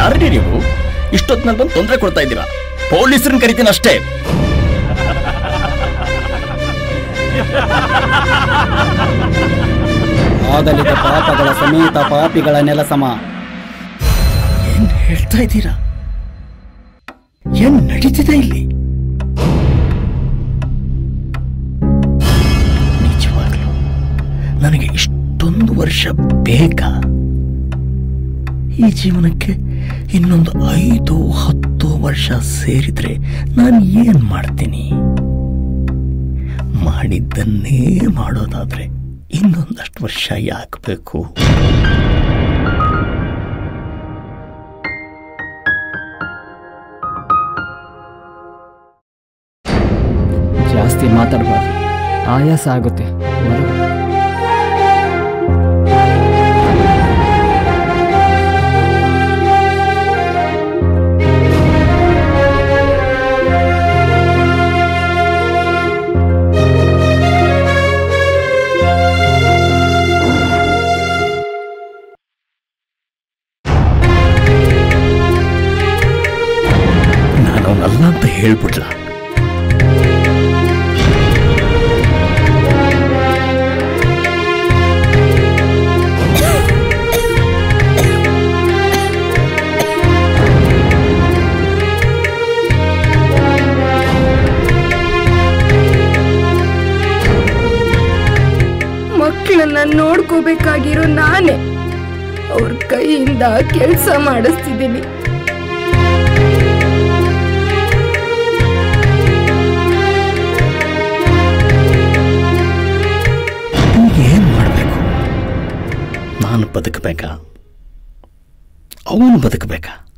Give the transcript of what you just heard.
ಯಾರೇ ನೀವು ಇಷ್ಟೊತ್ತಿನಲ್ಲಿ ಬಂದು ತೊಂದರೆ ಕೊಡ್ತಾ ಇದ್ದೀರಾ ಪೊಲೀಸರನ್ನ ಕರಿತೀನಿ ಅಷ್ಟೇ ಆಗಲಿದ ಪಾಪಗಳ ಸಮೇತ ಪಾಪಿಗಳ ನೆಲಸಮ ಏನ್ ಹೇಳ್ತಾ ಇದ್ದೀರಾ ಏನ್ ನಡೀತಿದೆ ಇಲ್ಲಿ ನಿಜವಾಗ್ಲು ನನಗೆ ಇಷ್ಟೊಂದು ವರ್ಷ ಬೇಕಾ ಈ ಜೀವನಕ್ಕೆ ಇನ್ನೊಂದು ಐದು ಹತ್ತು ವರ್ಷ ಸೇರಿದ್ರೆ ನಾನು ಏನ್ ಮಾಡ್ತೀನಿ ಮಾಡಿದ್ದನ್ನೇ ಮಾಡೋದಾದ್ರೆ ಇನ್ನೊಂದಷ್ಟು ವರ್ಷ ಯಾಕೆ ಬೇಕು ಜಾಸ್ತಿ ಮಾತಾಡಬಾರ್ದು ಆಯಾಸ ಆಗುತ್ತೆ ಮಲಗು. ನಾನು ಅವನಲ್ಲ ಅಂತ ಹೇಳ್ಬಿಡ್ಲ ಮಕ್ಕಳನ್ನ ನೋಡ್ಕೋಬೇಕಾಗಿರೋ ನಾನೇ ಅವ್ರ ಕೈಯಿಂದ ಕೆಲಸ ಮಾಡಿಸ್ತಿದ್ದೀನಿ ಈಗ ಏನ್ ಮಾಡಬೇಕು ನಾನು ಬದುಕಬೇಕಾ ಅವನು ಬದುಕಬೇಕಾ